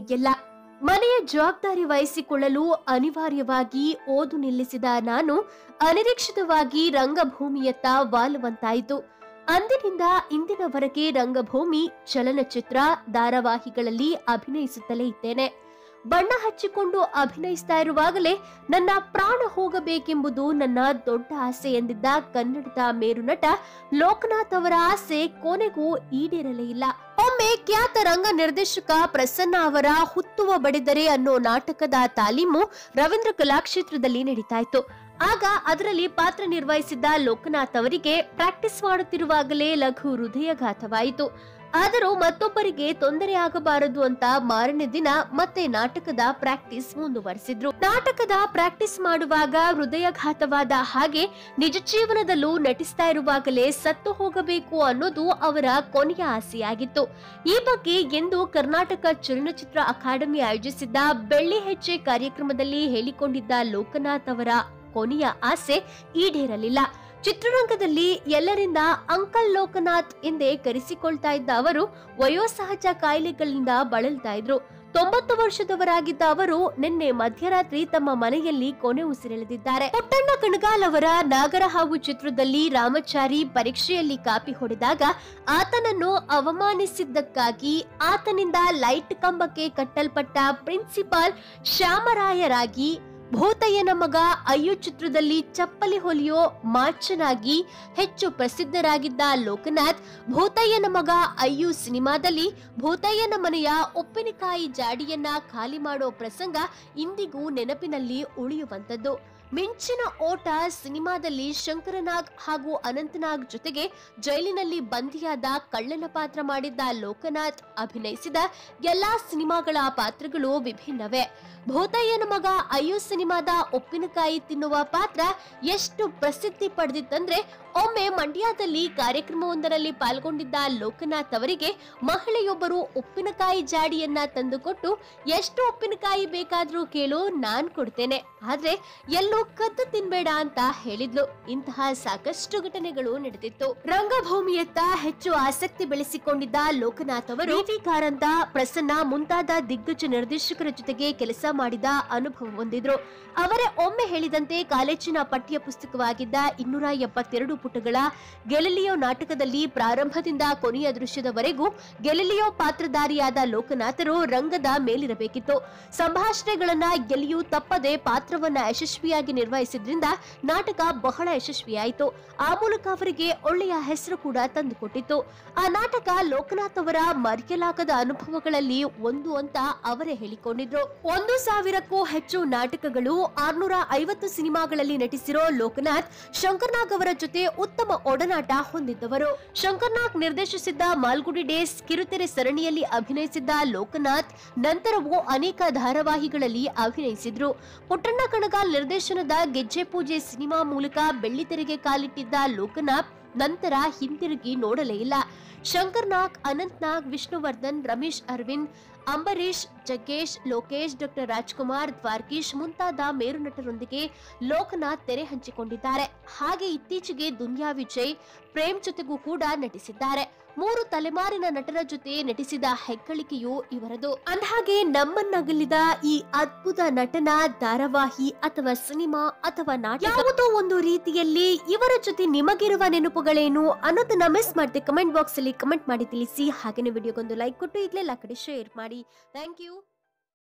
ಎಲ್ಲ ಮನೆಯ ಜವಾಬ್ದಾರಿ ವಹಿಸಿಕೊಳ್ಳಲು ಅನಿವಾರ್ಯವಾಗಿ ಓದು ನಿಲ್ಲಿಸಿದ ನಾನು ಅನಿರೀಕ್ಷಿತವಾಗಿ ರಂಗಭೂಮಿಯತ್ತ ವಾಲುವಂತಾಯಿತು ಅಂದಿನಿಂದ ಇಂದಿನವರೆಗೆ ರಂಗಭೂಮಿ ಚಲನಚಿತ್ರ ಧಾರಾವಾಹಿಗಳಲ್ಲಿ ಅಭಿನಯಿಸುತ್ತಲೇ ಇದ್ದೇನೆ ಬಣ್ಣ ಹಚ್ಚಿಕೊಂಡು ಅಭಿನಯಿಸ್ತಾ ಇರುವಾಗಲೇ ನನ್ನ ಪ್ರಾಣ ಹೋಗಬೇಕೆಂಬುದು ನನ್ನ ದೊಡ್ಡ ಆಸೆ ಎಂದಿದ್ದ ಕನ್ನಡದ ಮೇರುನಟ ಲೋಕನಾಥ್ ಅವರ ಆಸೆ ಕೊನೆಗೂ ಈಡೇರಲೇ ಇಲ್ಲ ಒಮ್ಮೆ ಖ್ಯಾತ ರಂಗ ನಿರ್ದೇಶಕ ಪ್ರಸನ್ನ ಅವರ ಹುತ್ತುವ ಬಡಿದರೆ ಅನ್ನೋ ನಾಟಕದ ತಾಲೀಮು ರವೀಂದ್ರ ಕಲಾಕ್ಷೇತ್ರದಲ್ಲಿ ನಡೀತಾ ಇತ್ತು ಆಗ ಅದರಲ್ಲಿ ಪಾತ್ರ ನಿರ್ವಹಿಸಿದ್ದ ಲೋಕನಾಥ್ ಅವರಿಗೆ ಪ್ರಾಕ್ಟೀಸ್ ಮಾಡುತ್ತಿರುವಾಗಲೇ ಲಘು ಹೃದಯಘಾತವಾಯಿತು ಆದರೂ ಮತ್ತೊಬ್ಬರಿಗೆ ತೊಂದರೆ ಆಗಬಾರದು ಅಂತ ಮಾರನೇ ದಿನ ಮತ್ತೆ ನಾಟಕದ ಪ್ರಾಕ್ಟೀಸ್ ಮುಂದುವರೆಸಿದ್ರು ನಾಟಕದ ಪ್ರಾಕ್ಟೀಸ್ ಮಾಡುವಾಗ ಹೃದಯಘಾತವಾದ ಹಾಗೆ ನಿಜ ಜೀವನದಲ್ಲೂ ನಟಿಸ್ತಾ ಇರುವಾಗಲೇ ಸತ್ತು ಹೋಗಬೇಕು ಅನ್ನೋದು ಅವರ ಕೊನೆಯ ಆಸೆಯಾಗಿತ್ತು ಈ ಬಗ್ಗೆ ಎಂದು ಕರ್ನಾಟಕ ಚಲನಚಿತ್ರ ಅಕಾಡೆಮಿ ಆಯೋಜಿಸಿದ್ದ ಬೆಳ್ಳಿ ಹೆಜ್ಜೆ ಕಾರ್ಯಕ್ರಮದಲ್ಲಿ ಹೇಳಿಕೊಂಡಿದ್ದ ಲೋಕನಾಥ್ ಅವರ ಕೊನೆಯ ಆಸೆ ಈಡೇರಲಿಲ್ಲ ಚಿತ್ರರಂಗದಲ್ಲಿ ಎಲ್ಲರಿಂದ ಅಂಕಲ್ ಲೋಕನಾಥ್ ಎಂದೇ ಕರೆಸಿಕೊಳ್ತಾ ಇದ್ದ ಅವರು ವಯೋಸಹಜ ಕಾಯಿಲೆಗಳಿಂದ ಬಳಲ್ತಾ ಇದ್ರು ತೊಂಬತ್ತು ವರ್ಷದವರಾಗಿದ್ದ ಅವರು ನಿನ್ನೆ ಮಧ್ಯರಾತ್ರಿ ತಮ್ಮ ಮನೆಯಲ್ಲಿ ಕೊನೆ ಉಸಿರೆಳೆದಿದ್ದಾರೆ ಪುಟ್ಟಣ್ಣ ಕಣಗಾಲ್ ಅವರ ನಾಗರಹಾವು ಚಿತ್ರದಲ್ಲಿ ರಾಮಚಾರಿ ಪರೀಕ್ಷೆಯಲ್ಲಿ ಕಾಪಿ ಹೊಡೆದಾಗ ಆತನನ್ನು ಅವಮಾನಿಸಿದ್ದಕ್ಕಾಗಿ ಆತನಿಂದ ಲೈಟ್ ಕಂಬಕ್ಕೆ ಕಟ್ಟಲ್ಪಟ್ಟ ಪ್ರಿನ್ಸಿಪಾಲ್ ಶ್ಯಾಮರಾಯರಾಗಿ ಭೂತಯ್ಯನ ಮಗ ಅಯ್ಯು ಚಿತ್ರದಲ್ಲಿ ಚಪ್ಪಲಿ ಹೊಲಿಯೋ ಮಾಚನಾಗಿ ಹೆಚ್ಚು ಪ್ರಸಿದ್ಧರಾಗಿದ್ದ ಲೋಕನಾಥ್ ಭೂತಯ್ಯನ ಮಗ ಅಯ್ಯು ಸಿನಿಮಾದಲ್ಲಿ ಭೂತಯ್ಯನ ಮನೆಯ ಉಪ್ಪಿನಕಾಯಿ ಜಾಡಿಯನ್ನ ಖಾಲಿ ಮಾಡೋ ಪ್ರಸಂಗ ಇಂದಿಗೂ ನೆನಪಿನಲ್ಲಿ ಉಳಿಯುವಂತದ್ದು ಮಿಂಚಿನ ಓಟ ಸಿನಿಮಾದಲ್ಲಿ ಶಂಕರನಾಗ್ ಹಾಗೂ ಅನಂತನಾಗ್ ಜೊತೆಗೆ ಜೈಲಿನಲ್ಲಿ ಬಂಧಿಯಾದ ಕಳ್ಳನ ಪಾತ್ರ ಮಾಡಿದ್ದ ಲೋಕನಾಥ್ ಅಭಿನಯಿಸಿದ ಎಲ್ಲಾ ಸಿನಿಮಾಗಳ ಪಾತ್ರಗಳು ವಿಭಿನ್ನವೇ ಭೂತಯ್ಯನ ಮಗ ಅಯ್ಯು ಸಿನಿಮಾದ ಉಪ್ಪಿನಕಾಯಿ ತಿನ್ನುವ ಪಾತ್ರ ಎಷ್ಟು ಪ್ರಸಿದ್ಧಿ ಪಡೆದಿತ್ತಂದ್ರೆ ಒಮ್ಮೆ ಮಂಡ್ಯದಲ್ಲಿ ಕಾರ್ಯಕ್ರಮವೊಂದರಲ್ಲಿ ಪಾಲ್ಗೊಂಡಿದ್ದ ಲೋಕನಾಥ್ ಅವರಿಗೆ ಮಹಿಳೆಯೊಬ್ಬರು ಉಪ್ಪಿನಕಾಯಿ ಜಾಡಿಯನ್ನ ತಂದುಕೊಟ್ಟು ಎಷ್ಟು ಉಪ್ಪಿನಕಾಯಿ ಬೇಕಾದ್ರೂ ಕೇಳು ನಾನ್ ಕೊಡ್ತೇನೆ ಆದ್ರೆ ಎಲ್ಲೂ ಕದ್ದು ತಿನ್ಬೇಡ ಅಂತ ಹೇಳಿದ್ಲು ಇಂತಹ ಸಾಕಷ್ಟು ಘಟನೆಗಳು ನಡೆದಿತ್ತು ರಂಗಭೂಮಿಯತ್ತ ಹೆಚ್ಚು ಆಸಕ್ತಿ ಬೆಳೆಸಿಕೊಂಡಿದ್ದ ಲೋಕನಾಥ್ ಅವರು ವಿ ಕಾರಂತ ಪ್ರಸನ್ನ ಮುಂತಾದ ದಿಗ್ಗಜ ನಿರ್ದೇಶಕರ ಜೊತೆಗೆ ಕೆಲಸ ಮಾಡಿದ ಅನುಭವ ಹೊಂದಿದ್ರು ಅವರೇ ಒಮ್ಮೆ ಹೇಳಿದಂತೆ ಕಾಲೇಜಿನ ಪಠ್ಯ ಪುಸ್ತಕವಾಗಿದ್ದ ಇನ್ನೂರ ಎಪ್ಪತ್ತೆರಡು ಪುಟಗಳ ಗೆಲಿಲಿಯೋ ನಾಟಕದಲ್ಲಿ ಪ್ರಾರಂಭದಿಂದ ಕೊನೆಯ ದೃಶ್ಯದವರೆಗೂ ಗೆಲಿಲಿಯೋ ಪಾತ್ರಧಾರಿಯಾದ ಲೋಕನಾಥರು ರಂಗದ ಮೇಲಿರಬೇಕಿತ್ತು ಸಂಭಾಷಣೆಗಳನ್ನ ಗೆಲ್ಲಿಯೂ ತಪ್ಪದೆ ಪಾತ್ರವನ್ನ ಯಶಸ್ವಿಯಾಗಿ ನಿರ್ವಹಿಸಿದ್ರಿಂದ ನಾಟಕ ಬಹಳ ಯಶಸ್ವಿಯಾಯಿತು ಆ ಮೂಲಕ ಅವರಿಗೆ ಒಳ್ಳೆಯ ಹೆಸರು ಕೂಡ ತಂದುಕೊಟ್ಟಿತ್ತು ಆ ನಾಟಕ ಲೋಕನಾಥ್ ಅವರ ಮರೆಯಲಾಗದ ಅನುಭವಗಳಲ್ಲಿ ಒಂದು ಅಂತ ಅವರೇ ಹೇಳಿಕೊಂಡಿದ್ರು ಒಂದು ಸಾವಿರಕ್ಕೂ ಹೆಚ್ಚು ನಾಟಕಗಳು ಆರ್ನೂರ ಐವತ್ತು ಸಿನಿಮಾಗಳಲ್ಲಿ ನಟಿಸಿರೋ ಲೋಕನಾಥ್ ಶಂಕರ್ನಾಗ್ ಅವರ ಜೊತೆ ಉತ್ತಮ ಒಡನಾಟ ಹೊಂದಿದ್ದವರು ಶಂಕರ್ನಾಗ್ ನಿರ್ದೇಶಿಸಿದ್ದ ಮಾಲ್ಗುಡಿ ಡೇಸ್ ಕಿರುತೆರೆ ಸರಣಿಯಲ್ಲಿ ಅಭಿನಯಿಸಿದ್ದ ಲೋಕನಾಥ್ ನಂತರವೂ ಅನೇಕ ಧಾರಾವಾಹಿಗಳಲ್ಲಿ ಅಭಿನಯಿಸಿದ್ರು ಪುಟ್ಟಣ್ಣ ಕಣಗಾಲ್ ನಿರ್ದೇಶನದ ಗೆಜ್ಜೆ ಪೂಜೆ ಸಿನಿಮಾ ಮೂಲಕ ಬೆಳ್ಳಿತೆರೆಗೆ ಕಾಲಿಟ್ಟಿದ್ದ ಲೋಕನಾಥ್ ನಂತರ ಹಿಂತಿರುಗಿ ನೋಡಲೇ ಇಲ್ಲ ಶಂಕರ್ ನಾಗ್ ಅನಂತ್ ನಾಗ್ ವಿಷ್ಣುವರ್ಧನ್ ರಮೇಶ್ ಅರವಿಂದ್ ಅಂಬರೀಶ್ ಜಗ್ಗೇಶ್ ಲೋಕೇಶ್ ಡಾಕ್ಟರ್ ರಾಜ್ಕುಮಾರ್ ದ್ವಾರ್ಕೀಶ್ ಮುಂತಾದ ಮೇರು ನಟರೊಂದಿಗೆ ಲೋಕನಾಥ್ ತೆರೆ ಹಂಚಿಕೊಂಡಿದ್ದಾರೆ ಹಾಗೆ ಇತ್ತೀಚೆಗೆ ದುನಿಯಾ ವಿಜಯ್ ಪ್ರೇಮ್ ಜೊತೆಗೂ ಕೂಡ ನಟಿಸಿದ್ದಾರೆ ಮೂರು ತಲೆಮಾರಿನ ನಟರ ಜೊತೆ ನಟಿಸಿದ ಹೆಗ್ಗಳಿಕೆಯು ಇವರದು ಅಂದಹಾಗೆ ನಮ್ಮನ್ನಗಲಿದ ಈ ಅದ್ಭುತ ನಟನ ಧಾರಾವಾಹಿ ಅಥವಾ ಸಿನಿಮಾ ಅಥವಾ ನಾಟಕ ಯಾವುದೋ ಒಂದು ರೀತಿಯಲ್ಲಿ ಇವರ ಜೊತೆ ನಿಮಗಿರುವ ನೆನಪುಗಳೇನು ಅನ್ನೋದನ್ನ ಮಿಸ್ ಮಾಡದೆ ಕಮೆಂಟ್ ಬಾಕ್ಸ್ ಅಲ್ಲಿ ಕಮೆಂಟ್ ಮಾಡಿ ತಿಳಿಸಿ ಹಾಗೇನೆ ವಿಡಿಯೋಗೊಂದು ಲೈಕ್ ಕೊಟ್ಟು ಈಗಲೇ ಎಲ್ಲ ಕಡೆ ಶೇರ್ ಮಾಡಿ ಥ್ಯಾಂಕ್ ಯು